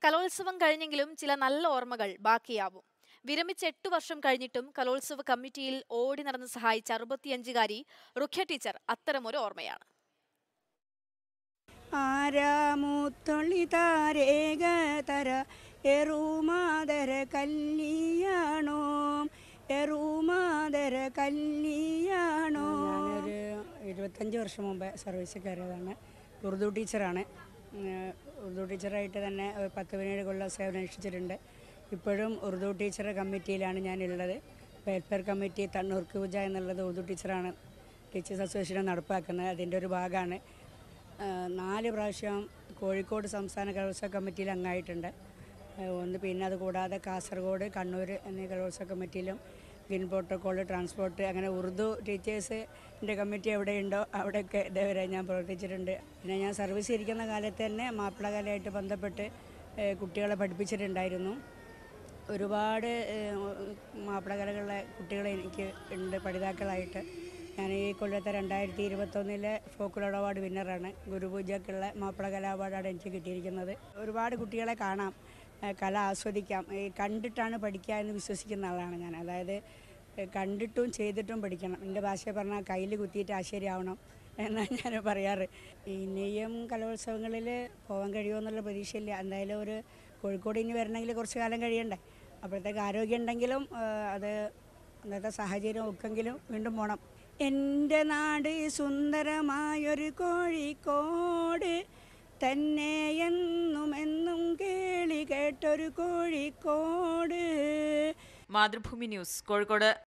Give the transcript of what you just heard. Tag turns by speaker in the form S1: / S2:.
S1: കലോത്സവം കഴിഞ്ഞെങ്കിലും ചില നല്ല ഓർമ്മകൾ ബാക്കിയാവും വിരമിച്ച് എട്ടു വർഷം കഴിഞ്ഞിട്ടും കലോത്സവ കമ്മിറ്റിയിൽ ഓടി നടന്ന് സഹായിച്ച അറുപത്തിയഞ്ചുകാരി റുഖ്യ ടീച്ചർ അത്തരമൊരു ഓർമ്മയാണ്
S2: ആരാമൂത്തൊള്ളിതാരേകതര എറുമാതര കല്യാണോ എറുമാതര കല്യാണോ ഞാനൊരു ഇരുപത്തഞ്ച് വർഷം മുമ്പ് സർവീസിൽ കയറിയതാണ് ഉറുദു ടീച്ചറാണ് ഏഹ് ഉറുദു ടീച്ചറായിട്ട് തന്നെ ഒരു പത്ത് പതിനേഴ് കൊല്ലം സേവനം അനുഷ്ഠിച്ചിട്ടുണ്ട് ഇപ്പോഴും ഉറുദു ടീച്ചർ കമ്മിറ്റിയിലാണ് ഞാനുള്ളത് വെൽഫെയർ കമ്മിറ്റി തണ്ണൂർക്ക് പൂജ എന്നുള്ളത് ഉറുദു ടീച്ചറാണ് ടീച്ചേഴ്സ് അസോസിയേഷൻ നടപ്പാക്കുന്നത് അതിൻ്റെ ഒരു ഭാഗമാണ് ഏഹ് നാല് പ്രാവശ്യം കോഴിക്കോട് സംസ്ഥാന കലോത്സവ കമ്മിറ്റിയിൽ അംഗമായിട്ടുണ്ട് ഏഹ് ഒന്ന് പിന്നെ അത് കൂടാതെ കാസർഗോഡ് കണ്ണൂർ എന്നീ കലോത്സവ കമ്മിറ്റിയിലും ഗ്രീൻ പ്രോട്ടോക്കോൾ ട്രാൻസ്പോർട്ട് അങ്ങനെ ഉറുദു ടീച്ചേഴ്സിൻ്റെ കമ്മിറ്റി എവിടെയുണ്ടോ അവിടെയൊക്കെ ഇതേവരെ ഞാൻ പ്രവർത്തിച്ചിട്ടുണ്ട് പിന്നെ ഞാൻ സർവീസ് ഇരിക്കുന്ന കാലത്ത് തന്നെ മാപ്പിളകലയായിട്ട് ബന്ധപ്പെട്ട് ഏഹ് കുട്ടികളെ പഠിപ്പിച്ചിട്ടുണ്ടായിരുന്നു ഒരുപാട് ഏഹ്, മാപ്പിളകലകളിലെ കുട്ടികൾ എനിക്ക് ഉണ്ട് പഠിതാക്കളായിട്ട് ഞാൻ ഈ കൊല്ലത്തെ രണ്ടായിരത്തി ഇരുപത്തൊന്നിലെ ഫോക്കുലർ അവാർഡ് വിന്നറാണ് ഗുരുപൂജക്കുള്ള മാപ്പിളകല അവാർഡാണ് എനിക്ക് കിട്ടിയിരിക്കുന്നത് ഒരുപാട് കുട്ടികളെ കാണാം ഏഹ്, കല ആസ്വദിക്കാം ഈ കണ്ടിട്ടാണ് പഠിക്കുക എന്ന് വിശ്വസിക്കുന്ന ആളാണ് ഞാൻ അതായത് ഏഹ്, കണ്ടിട്ടും ചെയ്തിട്ടും പഠിക്കണം എൻ്റെ ഭാഷ പറഞ്ഞാൽ കയ്യിൽ കുത്തിയിട്ട് ആശ്ചര്യമാവണം എന്നാണ് ഞാൻ പറയാറ് ഇനിയും കലോത്സവങ്ങളിൽ പോകാൻ കഴിയുമോ എന്നുള്ള പ്രതീക്ഷയില്ല എന്തായാലും ഒരു കോഴിക്കോട് ഇനി വരണമെങ്കിൽ കുറച്ച് കാലം കഴിയണ്ടേ അപ്പോഴത്തേക്ക് ആരോഗ്യം ഉണ്ടെങ്കിലും ആ, അത് അന്നത്തെ സാഹചര്യം ഒക്കെങ്കിലും വീണ്ടും പോകണം എൻ്റെ നാട് സുന്ദരമായൊരു കോഴിക്കോട് തന്നെ എന്നും എന്നും കേളി കേട്ടൊരു കോഴിക്കോട്
S3: മാതൃഭൂമി ന്യൂസ് കോഴിക്കോട്